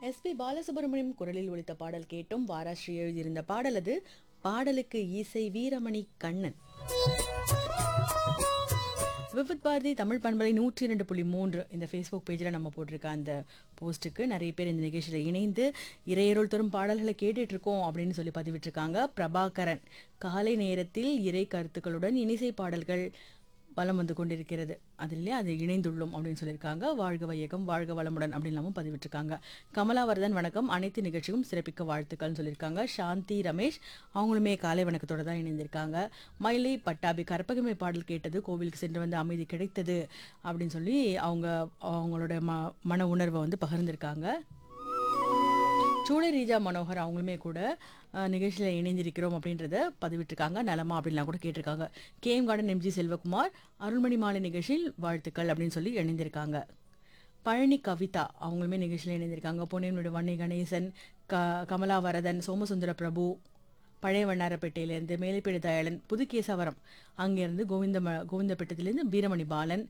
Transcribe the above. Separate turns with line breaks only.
SP Balasubramaniam குரலில் ஒலித்த பாடல் கேட்டும் வாராஸ்ரீ எழுதியிருந்த பாடல் அது பாடலுக்கு இசை வீரமணி கண்ணன் விவித் பாரதி தமிழ் பண்பலை நூற்றி இரண்டு புள்ளி மூன்று இந்த ஃபேஸ்புக் பேஜில் நம்ம போட்டிருக்க அந்த போஸ்ட்டுக்கு நிறைய பேர் இந்த நிகழ்ச்சியில் இணைந்து இறையருள் தரும் பாடல்களை கேட்டுட்டு இருக்கோம் அப்படின்னு சொல்லி பதிவிட்டிருக்காங்க பிரபாகரன் காலை நேரத்தில் இறை கருத்துக்களுடன் இனிசை பாடல்கள் வலம் வந்து கொண்டிருக்கிறது அதிலே அது இணைந்துள்ளோம் அப்படின்னு சொல்லியிருக்காங்க வாழ்க வையகம் வாழ்க வளமுடன் அப்படின்லாமும் பதிவிட்டிருக்காங்க கமலாவர்தன் வணக்கம் அனைத்து நிகழ்ச்சியும் சிறப்பிக்க வாழ்த்துக்கள்னு சொல்லியிருக்காங்க சாந்தி ரமேஷ் அவங்களுமே காலை வணக்கத்தோட தான் இணைந்திருக்காங்க மயிலை பட்டாபி கற்பகமை பாடல் கேட்டது கோவிலுக்கு சென்று வந்து அமைதி கிடைத்தது அப்படின்னு சொல்லி அவங்க அவங்களோட ம மன உணர்வை வந்து பகிர்ந்திருக்காங்க சூளை ரீஜா மனோகர் அவங்களுமே கூட அஹ், நிகழ்ச்சியில் இணைந்திருக்கிறோம் அப்படின்றத பதிவிட்டிருக்காங்க நலமா அப்படின்லாம் கூட கேட்டிருக்காங்க KM garden MG Selvakumar Arulmani மாலை நிகழ்ச்சியில் வாழ்த்துக்கள் அப்படின்னு சொல்லி இணைந்திருக்காங்க பழனி கவிதா அவங்களுமே நிகழ்ச்சியில் இணைந்திருக்காங்க பொன்னியினுடைய வன்னி கணேசன் க கமலா வரதன் சோமசுந்தர பிரபு பழைய வண்ணாரப்பேட்டையிலேருந்து மேலைப்பேடு தயாளன் புதுகேசவரம் அங்கேருந்து கோவிந்த கோவிந்தப்பேட்டத்திலேருந்து வீரமணி பாலன்